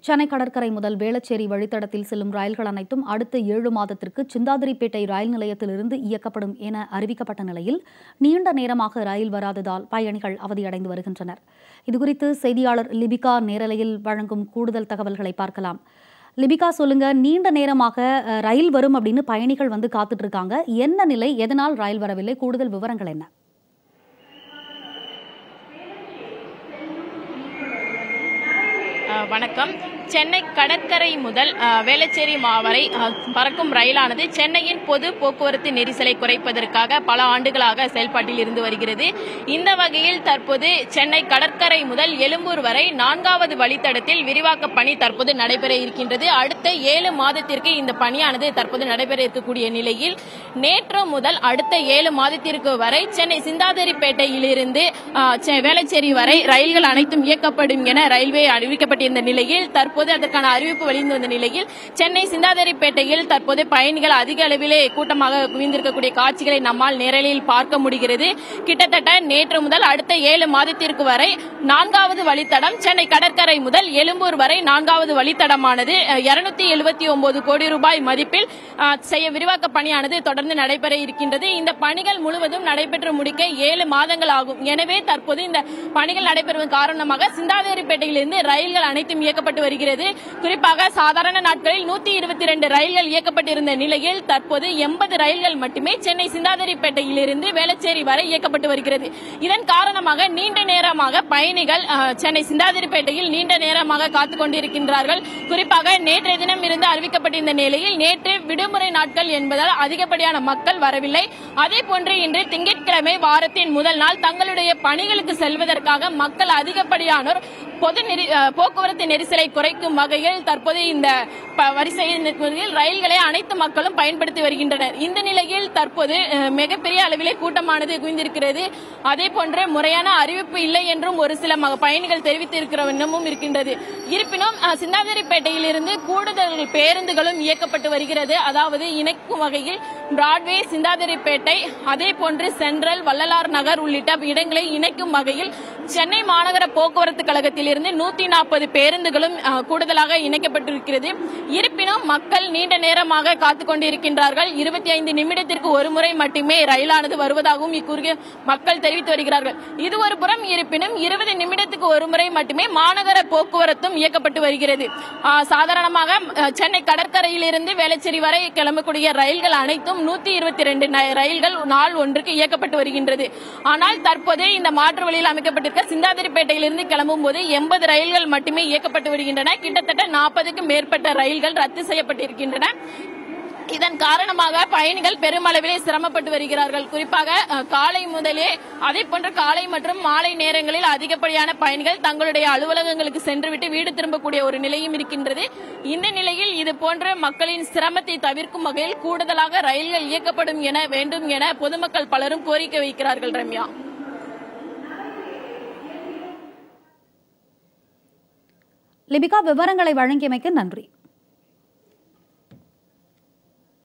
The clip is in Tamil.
சென்னை கடற்கரை முதல் வேளச்சேரி வழித்தடத்தில் செல்லும் ரயில்கள் அனைத்தும் அடுத்த ஏழு மாதத்திற்கு சிந்தாதிரிப்பேட்டை ரயில் நிலையத்திலிருந்து இயக்கப்படும் என அறிவிக்கப்பட்ட நிலையில் நீண்ட நேரமாக ரயில் வராததால் பயணிகள் அவதியடைந்து வருகின்றனர் இதுகுறித்து செய்தியாளர் லிபிகா நேரலையில் வழங்கும் கூடுதல் தகவல்களை பார்க்கலாம் லிபிகா சொல்லுங்க நீண்ட நேரமாக அஹ், ரயில் வரும் அப்படின்னு பயணிகள் வந்து காத்துட்டு இருக்காங்க என்ன நிலை எதனால் ரயில் வரவில்லை கூடுதல் விவரங்கள் என்ன அஹ் வணக்கம் சென்னை கடற்கரை முதல் அஹ், வேளச்சேரி மா வரை அஹ், பறக்கும் ரயிலானது சென்னையின் பொது போக்குவரத்து நெரிசலை குறைப்பதற்காக பல ஆண்டுகளாக செயல்பாட்டில் இருந்து வருகிறது இந்த வகையில் தற்போது சென்னை கடற்கரை முதல் எழும்பூர் வரை நான்காவது வழித்தடத்தில் விரிவாக்க பணி தற்போது நடைபெற இருக்கின்றது அடுத்த ஏழு மாதத்திற்கு இந்த பணியானது தற்போது நடைபெற இருக்கக்கூடிய நிலையில் நேற்று முதல் அடுத்த ஏழு மாதத்திற்கு வரை சென்னை சிந்தாதிரிப்பேட்டையிலிருந்து அஹ், செ- வேளச்சேரி வரை ரயில்கள் அனைத்தும் இயக்கப்படும் என ரயில்வே அறிவிக்கப்பட்டிருந்த நிலையில் தற்போது அதற்கான அறிவிப்பு வெளிந்து வந்த நிலையில் சென்னை சிந்தாதிரிப்பேட்டையில் தற்போது பயணிகள் அதிக அளவிலே கூட்டமாக குவிந்திருக்கக்கூடிய காட்சிகளை நம்மால் நேரலில் பார்க்க முடிகிறது கிட்டத்தட்ட நேற்று முதல் அடுத்த ஏழு மாதத்திற்கு வரை நான்காவது வழித்தடம் சென்னை கடற்கரை முதல் எழும்பூர் வரை நான்காவது வழித்தடமானது இருநூத்தி எழுபத்தி ஒன்பது கோடி ரூபாய் மதிப்பில் அஹ், செய்ய விரிவாக்க பணியானது தொடர்ந்து நடைபெற இருக்கின்றது இந்த பணிகள் முழுவதும் நடைபெற்று முடிக்க ஏழு மாதங்கள் ஆகும் எனவே தற்போது இந்த பணிகள் நடைபெறுவதன் காரணமாக சிந்தாதிரிப்பேட்டையிலிருந்து ரயில்கள் அனைத்தும் இயக்கப்பட்டு வருகிறது குறிப்பாக சாதாரண நாட்களில் நூத்தி இருபத்தி ரெண்டு ரயில்கள் இயக்கப்பட்டிருந்த நிலையில் தற்போது எண்பது ரயில்கள் மட்டுமே சென்னை சிந்தாதிரிப்பேட்டையிலிருந்து வேளச்சேரி வரை இயக்கப்பட்டு வருகிறது இதன் காரணமாக நீண்ட நேரமாக பயணிகள் அஹ், சென்னை சிந்தாதிரிப்பேட்டையில் நீண்ட நேரமாக காத்துக் கொண்டிருக்கின்றார்கள் குறிப்பாக நேற்றைய தினம் இருந்து அறிவிக்கப்பட்டிருந்த நிலையில் நேற்று விடுமுறை நாட்கள் என்பதால் அதிகப்படியான மக்கள் வரவில்லை அதே போன்று இன்று திங்கட்கிழமை வாரத்தின் முதல் நாள் தங்களுடைய பணிகளுக்கு செல்வதற்காக மக்கள் அதிகப்படியானோர் பொது நெரி- அஹ், போக்குவரத்து நெரிசலை குறைக்கும் வகையில் தற்போது இந்த ப- வரிசையில் நிற்கும் ரயில்களை அனைத்து மக்களும் பயன்படுத்தி வருகின்றனர் இந்த நிலையில் தற்போது அஹ், மிகப்பெரிய அளவிலே கூட்டமானது குவிந்திருக்கிறது அதே போன்று முறையான அறிவிப்பு இல்லை என்றும் ஒரு சில ம- பயணிகள் தெரிவித்திருக்கிற வண்ணமும் இருக்கின்றது இருப்பினும் அஹ், சிந்தாதிரிப்பேட்டையில் இருந்து கூடுதல் பேருந்துகளும் இயக்கப்பட்டு வருகிறது அதாவது இணைக்கும் வகையில் பிராட்வே சிந்தாதிரிப்பேட்டை அதே போன்று சென்ட்ரல் வள்ளலார் நகர் உள்ளிட்ட இடங்களை இணைக்கும் வகையில் சென்னை மாநகர போக்குவரத்து கழகத்திலிருந்து நூத்தி நாற்பது பேருந்துகளும் அஹ், கூடுதலாக இணைக்கப்பட்டிருக்கிறது இருப்பினும் மக்கள் நீண்ட நேரமாக காத்துக் கொண்டிருக்கின்றார்கள் இருபத்தி ஐந்து நிமிடத்திற்கு ஒரு முறை மட்டுமே ரயிலானது வருவதாகவும் இக்குறுகிய மக்கள் தெரிவித்து வருகிறார்கள் இது ஒரு புறம் இருப்பினும் இருபது நிமிடத்துக்கு ஒரு முறை மட்டுமே மாநகர போக்குவரத்தும் இயக்கப்பட்டு வருகிறது அஹ், சாதாரணமாக அஹ், சென்னை கடற்கரையிலிருந்து வேளச்சேரி வரை கிளம்பக்கூடிய ரயில்கள் அனைத்தும் நூத்தி இருபத்தி ரெண்டு ரயில்கள் நாள் ஒன்றுக்கு இயக்கப்பட்டு வருகின்றது ஆனால் தற்போது இந்த மாற்று வழியில் அமைக்கப்பட்டிருக்க சிந்தாதிரிப்பேட்டையிலிருந்து கிளம்பும் போது எண்பது ரயில்கள் மட்டுமே இயக்கப்பட்டு வருகின்றன கிட்டத்தட்ட நாற்பதுக்கும் மேற்பட்ட ரயில்கள் ரத்து செய்யப்பட்டிருக்கின்றன இதன் காரணமாக பயணிகள் பெருமளவிலே சிரமப்பட்டு வருகிறார்கள் குறிப்பாக அஹ், காலை முதலே அதே போன்ற காலை மற்றும் மாலை நேரங்களில் அதிகப்படியான பயணிகள் தங்களுடைய அலுவலகங்களுக்கு சென்றுவிட்டு வீடு திரும்பக்கூடிய ஒரு நிலையும் இருக்கின்றது இந்த நிலையில் இது போன்ற மக்களின் சிரமத்தை தவிர்க்கும் வகையில் கூடுதலாக ரயில்கள் இயக்கப்படும் என வேண்டும் என பொதுமக்கள் பலரும் கோரிக்கை வைக்கிறார்கள் ரம்யா லிபிகா விவரங்களை வழங்கியமைக்கு நன்றி